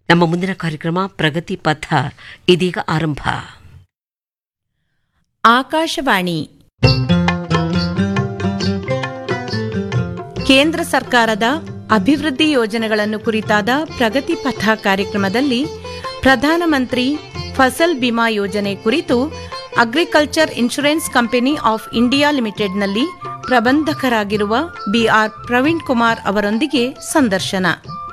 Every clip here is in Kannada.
ನಮ್ಮ ಮುಂದಿನ ಕಾರ್ಯಕ್ರಮ ಪ್ರಗತಿ ಪಥ ಇದೀಗ ಆರಂಭ ಆಕಾಶವಾಣಿ ಕೇಂದ್ರ ಸರ್ಕಾರದ ಅಭಿವೃದ್ಧಿ ಯೋಜನೆಗಳನ್ನು ಕುರಿತಾದ ಪ್ರಗತಿ ಪಥ ಕಾರ್ಯಕ್ರಮದಲ್ಲಿ ಪ್ರಧಾನಮಂತ್ರಿ ಫಸಲ್ ಬಿಮಾ ಯೋಜನೆ ಕುರಿತು agriculture insurance company of India ಲಿಮಿಟೆಡ್ನಲ್ಲಿ ಪ್ರಬಂಧಕರಾಗಿರುವ ಬಿಆರ್ ಪ್ರವೀಣ್ ಕುಮಾರ್ ಅವರೊಂದಿಗೆ ಸಂದರ್ಶನ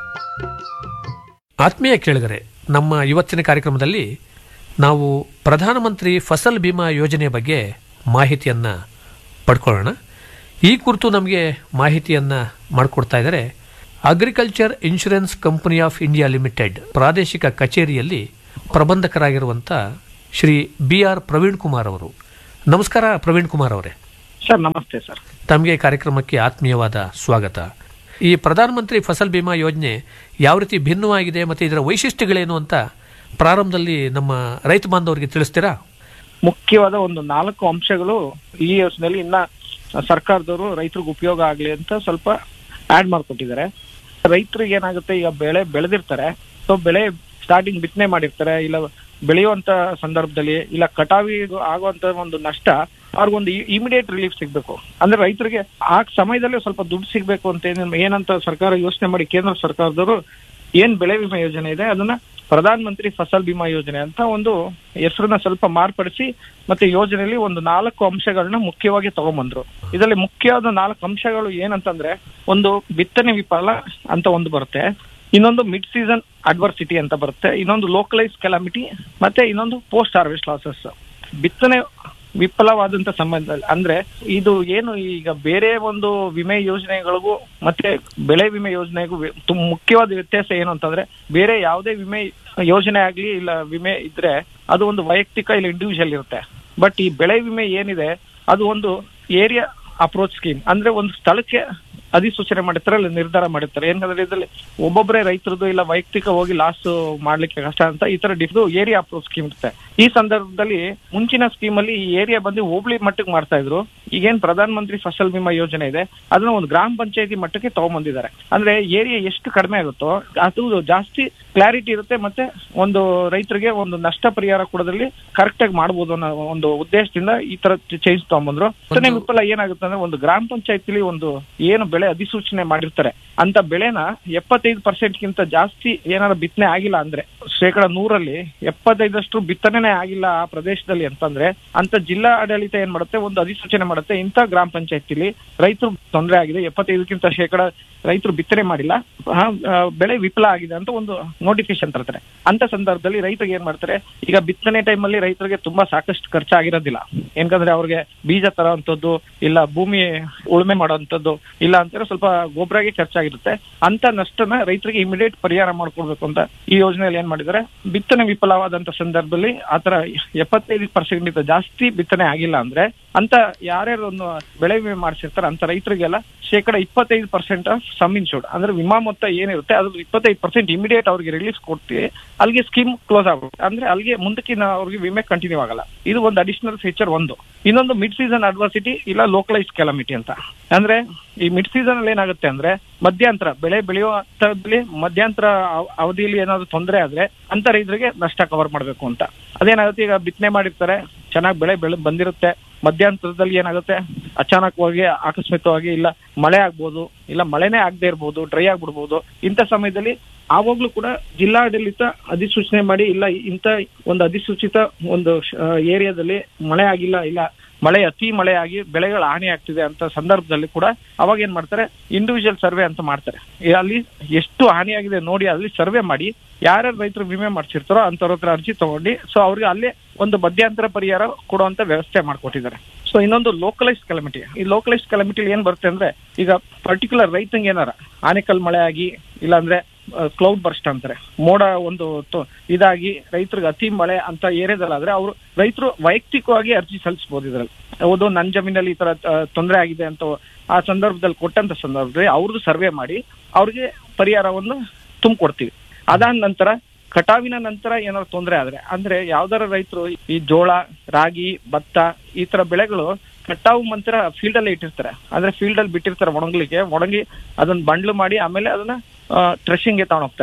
ಆತ್ಮೀಯ ಕೇಳಿದರೆ ನಮ್ಮ ಇವತ್ತಿನ ಕಾರ್ಯಕ್ರಮದಲ್ಲಿ ನಾವು ಪ್ರಧಾನಮಂತ್ರಿ ಫಸಲ್ ಬಿಮಾ ಯೋಜನೆ ಬಗ್ಗೆ ಮಾಹಿತಿಯನ್ನು ಪಡ್ಕೊಳ್ಳೋಣ ಈ ಕುರಿತು ನಮಗೆ ಮಾಹಿತಿಯನ್ನು ಮಾಡಿಕೊಡ್ತಾ ಇದ್ದಾರೆ agriculture insurance company of India limited ಪ್ರಾದೇಶಿಕ ಕಚೇರಿಯಲ್ಲಿ ಪ್ರಬಂಧಕರಾಗಿರುವಂಥ ಶ್ರೀ ಬಿ ಆರ್ ಪ್ರವೀಣ್ ಕುಮಾರ್ ಅವರು ನಮಸ್ಕಾರ ಪ್ರವೀಣ್ ಕುಮಾರ್ ಅವರೇ ಸರ್ ನಮಸ್ತೆ ಸರ್ ತಮಗೆ ಕಾರ್ಯಕ್ರಮಕ್ಕೆ ಆತ್ಮೀಯವಾದ ಸ್ವಾಗತ ಈ ಪ್ರಧಾನಮಂತ್ರಿ ಫಸಲ್ ಬಿಮಾ ಯೋಜನೆ ಯಾವ ರೀತಿ ಭಿನ್ನವಾಗಿದೆ ಮತ್ತು ಇದರ ವೈಶಿಷ್ಟ್ಯಗಳೇನು ಅಂತ ಪ್ರಾರಂಭದಲ್ಲಿ ನಮ್ಮ ರೈತ ಬಾಂಧವರಿಗೆ ತಿಳಿಸ್ತೀರಾ ಮುಖ್ಯವಾದ ಒಂದು ನಾಲ್ಕು ಅಂಶಗಳು ಈ ಯೋಜನೆಯಲ್ಲಿ ಇನ್ನ ಸರ್ಕಾರದವರು ರೈತರಿಗೆ ಉಪಯೋಗ ಆಗ್ಲಿ ಅಂತ ಸ್ವಲ್ಪ ಆಡ್ ಮಾಡ್ಕೊಟ್ಟಿದ್ದಾರೆ ರೈತರಿಗೆ ಏನಾಗುತ್ತೆ ಈಗ ಬೆಳೆ ಬೆಳೆದಿರ್ತಾರೆ ಸೊ ಬೆಳೆ ಸ್ಟಾರ್ಟಿಂಗ್ ಬಿತ್ತನೆ ಮಾಡಿರ್ತಾರೆ ಇಲ್ಲ ಬೆಳೆಯುವಂತ ಸಂದರ್ಭದಲ್ಲಿ ಇಲ್ಲ ಕಟಾವಿ ಆಗುವಂತ ಒಂದು ನಷ್ಟ ಅವ್ರಿಗೊಂದು ಇಮಿಡಿಯೇಟ್ ರಿಲೀಫ್ ಸಿಗ್ಬೇಕು ಅಂದ್ರೆ ರೈತರಿಗೆ ಆ ಸಮಯದಲ್ಲಿ ಸ್ವಲ್ಪ ದುಡ್ಡು ಸಿಗ್ಬೇಕು ಅಂತ ಏನ್- ಏನಂತ ಸರ್ಕಾರ ಯೋಚನೆ ಮಾಡಿ ಕೇಂದ್ರ ಸರ್ಕಾರದವರು ಏನ್ ಬೆಳೆ ವಿಮಾ ಯೋಜನೆ ಇದೆ ಅದನ್ನ ಪ್ರಧಾನ ಮಂತ್ರಿ ಫಸಲ್ ಬಿಮಾ ಯೋಜನೆ ಅಂತ ಒಂದು ಹೆಸರನ್ನ ಸ್ವಲ್ಪ ಮಾರ್ಪಡಿಸಿ ಮತ್ತೆ ಯೋಜನೆಯಲ್ಲಿ ಒಂದು ನಾಲ್ಕು ಅಂಶಗಳನ್ನ ಮುಖ್ಯವಾಗಿ ತಗೊಂಬಂದ್ರು ಇದರಲ್ಲಿ ಮುಖ್ಯವಾದ ನಾಲ್ಕು ಅಂಶಗಳು ಏನಂತಂದ್ರೆ ಒಂದು ಬಿತ್ತನೆ ವಿಫಲ ಅಂತ ಒಂದು ಬರುತ್ತೆ ಇನ್ನೊಂದು ಮಿಡ್ ಸೀಸನ್ ಅಡ್ವರ್ಸಿಟಿ ಅಂತ ಬರುತ್ತೆ ಇನ್ನೊಂದು ಲೋಕಲೈಸ್ ಕೆಲಾಮಿಟಿ ಮತ್ತೆ ಇನ್ನೊಂದು ಪೋಸ್ಟ್ ಹಾರ್ವೆಸ್ಟ್ ಲಾಸಸ್ ಬಿತ್ತನೆ ವಿಫಲವಾದಂತ ಸಂಬಂಧ ಅಂದ್ರೆ ಇದು ಏನು ಈಗ ಬೇರೆ ಒಂದು ವಿಮೆ ಯೋಜನೆಗಳಿಗೂ ಮತ್ತೆ ಬೆಳೆ ವಿಮೆ ಯೋಜನೆಗೂ ವ್ಯ- ತುಂ- ಮುಖ್ಯವಾದ ವ್ಯತ್ಯಾಸ ಏನು ಅಂತಂದ್ರೆ ಬೇರೆ ಯಾವುದೇ ವಿಮೆ ಯೋಜನೆ ಆಗ್ಲಿ ಇಲ್ಲ ವಿಮೆ ಇದ್ರೆ ಅದು ಒಂದು ವೈಯಕ್ತಿಕ ಇಲ್ಲ ಇಂಡಿವಿಜುವಲ್ ಇರುತ್ತೆ ಬಟ್ ಈ ಬೆಳೆ ವಿಮೆ ಏನಿದೆ ಅದು ಒಂದು ಏರಿಯಾ ಅಪ್ರೋಚ್ ಸ್ಕೀಮ್ ಅಂದ್ರೆ ಒಂದು ಸ್ಥಳಕ್ಕೆ ಅಧಿಸೂಚನೆ ಮಾಡಿರ್ತಾರೆ ಇಲ್ಲ ನಿರ್ಧಾರ ಮಾಡಿರ್ತಾರೆ ಏನಂದ್ರೆ ಇದರಲ್ಲಿ ಒಬ್ಬೊಬ್ಬರೇ ರೈತರದ್ದು ಇಲ್ಲ ವೈಯಕ್ತಿಕ ಹೋಗಿ ಲಾಸ್ ಮಾಡ್ಲಿಕ್ಕೆ ಕಷ್ಟ ಅಂತ ಈ ತರ ಡಿಫ್ದು ಏರಿಯಾ ಅಪ್ರೋಚ್ ಸ್ಕೀಮ್ ಇರುತ್ತೆ ಈ ಸಂದರ್ಭದಲ್ಲಿ ಮುಂಚಿನ ಸ್ಕೀಮ್ ಅಲ್ಲಿ ಈ ಏರಿಯಾ ಬಂದು ಹೋಬಳಿ ಮಟ್ಟಕ್ಕೆ ಮಾಡ್ತಾ ಇದ್ರು ಈಗೇನ್ ಪ್ರಧಾನ ಮಂತ್ರಿ ಫಸಲ್ ಬಿಮಾ ಯೋಜನೆ ಇದೆ ಅದನ್ನ ಒಂದು ಗ್ರಾಮ ಪಂಚಾಯತಿ ಮಟ್ಟಕ್ಕೆ ತಗೊಂಡ್ಬಂದಿದ್ದಾರೆ ಅಂದ್ರೆ ಏರಿಯಾ ಎಷ್ಟು ಕಡಿಮೆ ಆಗುತ್ತೋ ಅದು ಜಾಸ್ತಿ ಕ್ಲಾರಿಟಿ ಇರುತ್ತೆ ಮತ್ತೆ ಒಂದು ರೈತರಿಗೆ ಒಂದು ನಷ್ಟ ಪರಿಹಾರ ಕೊಡೋದ್ರಲ್ಲಿ ಕರೆಕ್ಟ್ ಆಗಿ ಮಾಡ್ಬೋದು ಅನ್ನೋ ಒಂದು ಉದ್ದೇಶದಿಂದ ಈ ತರ ಚೇಂಜ್ ತಗೊಂಡ್ಬಂದ್ರು ಬಿತ್ತನೆ ವಿಫಲ ಏನಾಗುತ್ತೆ ಅಂದ್ರೆ ಒಂದು ಗ್ರಾಮ ಪಂಚಾಯತಿಲಿ ಒಂದು ಏನು ಬೆಳೆ ಅಧಿಸೂಚನೆ ಮಾಡಿರ್ತಾರೆ ಅಂತ ಬೆಳೆನ ಎಪ್ಪತ್ತೈದು ಪರ್ಸೆಂಟ್ ಗಿಂತ ಜಾಸ್ತಿ ಏನಾರ ಬಿತ್ತನೆ ಆಗಿಲ್ಲ ಅಂದ್ರೆ ಶೇಕಡ ನೂರಲ್ಲಿ ಎಪ್ಪತ್ತೈದಷ್ಟು ಬಿತ್ತನೆ ಆಗಿಲ್ಲ ಆ ಪ್ರದೇಶದಲ್ಲಿ ಅಂತಂದ್ರೆ ಅಂತ ಜಿಲ್ಲಾ ಆಡಳಿತ ಏನ್ ಮಾಡುತ್ತೆ ಒಂದು ಅಧಿಸೂಚನೆ ಮಾಡುತ್ತೆ ಇಂಥ ಗ್ರಾಮ ಪಂಚಾಯತಿಲಿ ರೈತರು ತೊಂದರೆ ಆಗಿದೆ ಎಪ್ಪತ್ತೈದಕ್ಕಿಂತ ಶೇಕಡ ರೈತರು ಬಿತ್ತನೆ ಮಾಡಿಲ್ಲ ಆ, ಆ, ಬೆಳೆ ವಿಫಲ ಆಗಿದೆ ಅಂತ ಒಂದು ನೋಟಿಫಿಕೇಶನ್ ತರ್ತಾರೆ ಅಂತ ಸಂದರ್ಭದಲ್ಲಿ ರೈತರಿಗೆ ಏನ್ ಮಾಡ್ತಾರೆ ಈಗ ಬಿತ್ತನೆ ಟೈಮಲ್ಲಿ ರೈತರಿಗೆ ತುಂಬಾ ಸಾಕಷ್ಟು ಖರ್ಚಾಗಿರೋದಿಲ್ಲ ಯಾಕಂದ್ರೆ ಅವ್ರಿಗೆ ಬೀಜ ತರೋಂಥದ್ದು ಇಲ್ಲ ಭೂಮಿ ಉಳುಮೆ ಮಾಡೋಂಥದ್ದು ಇಲ್ಲ ಅಂತಾರೆ ಸ್ವಲ್ಪ ಗೊಬ್ಬರಗೆ ಖರ್ಚಾಗಿರುತ್ತೆ ಅಂತ ನಷ್ಟನ ರೈತರಿಗೆ ಇಮಿಡಿಯೇಟ್ ಪರಿಹಾರ ಮಾಡ್ಕೊಡ್ಬೇಕು ಅಂತ ಈ ಯೋಜನೆಯಲ್ಲಿ ಏನ್ ಮಾಡಿದ್ದಾರೆ ಬಿತ್ತನೆ ವಿಫಲವಾದಂತ ಸಂದರ್ಭದಲ್ಲಿ ಆತರ ಎಪ್ಪತ್ತೈದು ಪರ್ಸೆಂಟ್ ಜಾಸ್ತಿ ಬಿತ್ತನೆ ಆಗಿಲ್ಲ ಅಂದ್ರೆ ಅಂತ ಯಾರ್ಯಾರು ಒಂದು ಬೆಳೆ ವಿಮೆ ಮಾಡಿಸಿರ್ತಾರೆ ಅಂತ ರೈತರಿಗೆಲ್ಲ ಶೇಕಡ ಇಪ್ಪತ್ತೈದು ಪರ್ಸೆಂಟ್ ಆಫ್ ಸಮ್ ಇನ್ಶೂರ್ಡ್ ಅಂದ್ರೆ ವಿಮಾ ಮೊತ್ತ ಏನಿರುತ್ತೆ ಅದ್ರ ಇಪ್ಪತ್ತೈದು ಪರ್ಸೆಂಟ್ ಇಮಿಡಿಯೇಟ್ ಅವ್ರಿಗೆ ರಿಲೀಸ್ ಕೊಡ್ತೀವಿ ಅಲ್ಲಿಗೆ ಸ್ಕೀಮ್ ಕ್ಲೋಸ್ ಆಗುತ್ತೆ ಅಂದ್ರೆ ಅಲ್ಲಿಗೆ ಮುಂದಕ್ಕಿನ ಅವ್ರಿಗೆ ವಿಮೆ ಕಂಟಿನ್ಯೂ ಆಗಲ್ಲ ಇದು ಒಂದು ಅಡಿಷನಲ್ ಫೀಚರ್ ಒಂದು ಇನ್ನೊಂದು ಮಿಡ್ ಸೀಸನ್ ಅಡ್ವರ್ಸಿಟಿ ಇಲ್ಲ ಲೋಕಲೈಸ್ ಕೆಲಾಮಿಟಿ ಅಂತ ಅಂದ್ರೆ ಈ ಮಿಡ್ ಸೀಸನ್ ಅಲ್ಲಿ ಏನಾಗುತ್ತೆ ಅಂದ್ರೆ ಮಧ್ಯಂತರ ಬೆಳೆ ಬೆಳೆಯುವ ಹಂತದಲ್ಲಿ ಮಧ್ಯಂತರ ಅವ- ಅವಧಿಯಲ್ಲಿ ಏನಾದ್ರು ತೊಂದರೆ ಆದ್ರೆ ಅಂತ ರೈತರಿಗೆ ನಷ್ಟ ಕವರ್ ಮಾಡ್ಬೇಕು ಅಂತ ಅದೇನಾಗುತ್ತೆ ಈಗ ಬಿತ್ತನೆ ಮಾಡಿರ್ತಾರೆ ಚೆನ್ನಾಗಿ ಬೆಳೆ ಬೆಳೆ ಬಂದಿರುತ್ತೆ ಮಧ್ಯಂತರದಲ್ಲಿ ಏನಾಗುತ್ತೆ ಅಚಾನಕವಾಗಿ ಆಕಸ್ಮಿಕವಾಗಿ ಇಲ್ಲ ಮಳೆ ಆಗ್ಬೋದು ಇಲ್ಲ ಮಳೆನೇ ಆಗದೆ ಇರ್ಬೋದು ಡ್ರೈ ಆಗ್ಬಿಡ್ಬೋದು ಇಂಥ ಸಮಯದಲ್ಲಿ ಆವಾಗ್ಲೂ ಕೂಡ ಜಿಲ್ಲಾಡಳಿತ ಅಧಿಸೂಚನೆ ಮಾಡಿ ಇಲ್ಲ ಇಂಥ ಒಂದು ಅಧಿಸೂಚಿತ ಒಂದು ಏರಿಯಾದಲ್ಲಿ ಮಳೆ ಆಗಿಲ್ಲ ಇಲ್ಲ ಮಳೆ ಅತಿ ಮಳೆ ಆಗಿ ಬೆಳೆಗಳು ಹಾನಿ ಆಗ್ತಿದೆ ಅಂತ ಸಂದರ್ಭದಲ್ಲಿ ಕೂಡ ಅವಾಗ ಏನ್ ಮಾಡ್ತಾರೆ ಇಂಡಿವಿಜುವಲ್ ಸರ್ವೆ ಅಂತ ಮಾಡ್ತಾರೆ ಈ ಅಲ್ಲಿ ಎಷ್ಟು ಹಾನಿ ಆಗಿದೆ ನೋಡಿ ಅಲ್ಲಿ ಸರ್ವೆ ಮಾಡಿ ಯಾರ್ಯಾರು ರೈತರು ವಿಮೆ ಮಾಡಿಸಿರ್ತಾರೋ ಅಂತವ್ರ ಹತ್ರ ಅರ್ಜಿ ತಗೊಂಡು ಸೊ ಅವ್ರಿಗೆ ಅಲ್ಲೇ ಒಂದು ಮಧ್ಯಂತರ ಪರಿಹಾರ ಕೊಡುವಂತ ವ್ಯವಸ್ಥೆ ಮಾಡ್ಕೊಟ್ಟಿದ್ದಾರೆ ಸೊ ಇನ್ನೊಂದು ಲೋಕಲೈಸ್ ಕಲಮಿಟಿ ಈ ಲೋಕಲೈಸ್ ಕಲಮಿಟಿಲಿ ಏನ್ ಬರುತ್ತೆ ಅಂದ್ರೆ ಈಗ ಪರ್ಟಿಕ್ಯುಲರ್ ರೈತಂಗೆ ಏನಾರ ಆನೆಕಲ್ ಮಳೆ ಆಗಿ ಇಲ್ಲಾಂದ್ರೆ ಕ್ಲೌಡ್ ಬರ್ಸ್ಟ್ ಅಂತಾರೆ ಮೋಡ ಒಂದು ತೊ- ಇದಾಗಿ ರೈತರಿಗೆ ಅತಿ ಮಳೆ ಅಂತ ಏರಿಯಾದಲ್ಲಾದ್ರೆ ಅವರು ರೈತರು ವೈಯಕ್ತಿಕವಾಗಿ ಅರ್ಜಿ ಸಲ್ಲಿಸಬಹುದು ಇದ್ರಲ್ಲಿ ಹೌದು ನನ್ನ ಜಮೀನಲ್ಲಿ ಈ ತರ ತೊಂದರೆ ಆಗಿದೆ ಅಂತ ಆ ಸಂದರ್ಭದಲ್ಲಿ ಕೊಟ್ಟಂತ ಸಂದರ್ಭದಲ್ಲಿ ಅವ್ರದ್ದು ಸರ್ವೆ ಮಾಡಿ ಅವ್ರಿಗೆ ಪರಿಹಾರವನ್ನು ತುಂಬಿಕೊಡ್ತೀವಿ ಅದಾದ ನಂತರ ಕಟಾವಿನ ನಂತರ ಏನಾದ್ರು ತೊಂದರೆ ಆದ್ರೆ ಅಂದ್ರೆ ಯಾವ್ದಾರ ರೈತರು ಈ ಜೋಳ ರಾಗಿ ಭತ್ತ ಈ ತರ ಬೆಳೆಗಳು ಕಟಾವು ನಂತರ ಫೀಲ್ಡ್ ಅಲ್ಲೇ ಇಟ್ಟಿರ್ತಾರೆ ಅಂದ್ರೆ ಫೀಲ್ಡ್ ಅಲ್ಲಿ ಬಿಟ್ಟಿರ್ತಾರೆ ಒಣಗ್ಲಿಕ್ಕೆ ಒಣಗಿ ಅದನ್ನ ಬಂಡ್ಲು ಮಾಡಿ ಆಮೇಲೆ ಅದನ್ನ ಟ್ರೆಶಿಂಗ್ಗೆ ತಗೊಂಡ್ ಹೋಗ್ತಾರೆ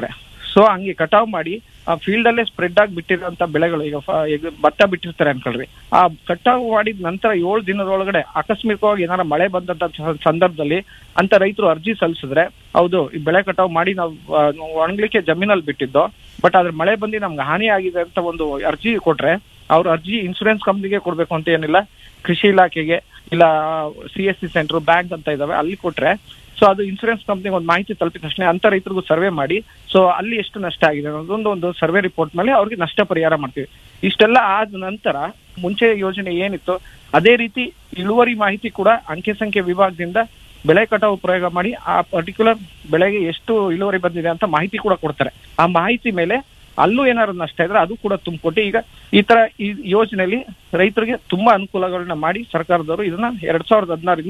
ಸೊ ಹಂಗೆ ಕಟಾವ್ ಮಾಡಿ ಆ ಫೀಲ್ಡ್ ಅಲ್ಲೇ ಸ್ಪ್ರೆಡ್ ಆಗಿ ಬಿಟ್ಟಿರೋಂತ ಬೆಳೆಗಳು ಈಗ ಫ- ಈಗ ಭತ್ತ ಬಿಟ್ಟಿರ್ತಾರೆ ಅನ್ಕೊಳ್ರಿ ಆ ಕಟಾವ್ ಮಾಡಿದ ನಂತರ ಏಳು ದಿನದೊಳಗಡೆ ಆಕಸ್ಮಿಕವಾಗಿ ಏನಾರ ಮಳೆ ಬಂದಂತ ಸ- ಸಂದರ್ಭದಲ್ಲಿ ಅಂತ ರೈತರು ಅರ್ಜಿ ಸಲ್ಲಿಸಿದ್ರೆ ಹೌದು ಈ ಬೆಳೆ ಕಟಾವ್ ಮಾಡಿ ನಾವು ಆ, ಒಣಗ್ಲಿಕ್ಕೆ ಜಮೀನಲ್ಲಿ ಬಿಟ್ಟಿದ್ದು ಬಟ್ ಅದ್ರ ಮಳೆ ಬಂದು ನಮ್ಗೆ ಹಾನಿ ಆಗಿದೆ ಅಂತ ಒಂದು ಅರ್ಜಿ ಕೊಟ್ರೆ ಅವ್ರ ಅರ್ಜಿ ಇನ್ಸೂರೆನ್ಸ್ ಕಂಪ್ನಿಗೆ ಕೊಡ್ಬೇಕು ಅಂತ ಏನಿಲ್ಲ ಕೃಷಿ ಇಲಾಖೆಗೆ ಇಲ್ಲ C S C centre bank ಅಂತ ಇದಾವೆ ಅಲ್ಲಿ ಕೊಟ್ರೆ ಸೊ ಅದು ಇನ್ಸೂರೆನ್ಸ್ ಕಂಪ್ನಿಗೆ ಒಂದು ಮಾಹಿತಿ ತಲುಪಿದ ತಕ್ಷಣ ಅಂತ ರೈತರಿಗೂ ಸರ್ವೆ ಮಾಡಿ ಸೊ ಅಲ್ಲಿ ಎಷ್ಟು ನಷ್ಟ ಆಗಿದೆ ಅನ್ನೋದೊಂದು ಒಂದು ಸರ್ವೆ ರಿಪೋರ್ಟ್ ಮೇಲೆ ಅವ್ರಿಗೆ ನಷ್ಟ ಪರಿಹಾರ ಮಾಡ್ತೀವಿ ಇಷ್ಟೆಲ್ಲ ಆದ ನಂತರ ಮುಂಚೆ ಯೋಜನೆ ಏನಿತ್ತು ಅದೇ ರೀತಿ ಇಳುವರಿ ಮಾಹಿತಿ ಕೂಡ ಅಂಕೆ ಸಂಖ್ಯೆ ವಿಭಾಗದಿಂದ ಬೆಳೆ ಕಟಾವು ಪ್ರಯೋಗ ಮಾಡಿ ಆ ಪರ್ಟಿಕ್ಯುಲರ್ ಬೆಳೆಗೆ ಎಷ್ಟು ಇಳುವರಿ ಬಂದಿದೆ ಅಂತ ಮಾಹಿತಿ ಕೂಡ ಕೊಡ್ತಾರೆ ಆ ಮಾಹಿತಿ ಮೇಲೆ ಅಲ್ಲೂ ಏನಾದ್ರು ನಷ್ಟ ಇದ್ರೆ ಅದು ಕೂಡ ತುಂಬಿಕೊಟ್ಟು ಈಗ ಈ ತರ ಈ ಯೋಜನೆಯಲ್ಲಿ ರೈತರಿಗೆ ತುಂಬಾ ಅನುಕೂಲಗಳನ್ನ ಮಾಡಿ ಸರ್ಕಾರದವರು ಇದನ್ನ ಎರಡ್ ಸಾವಿರದ ಹದಿನಾರರಿಂದ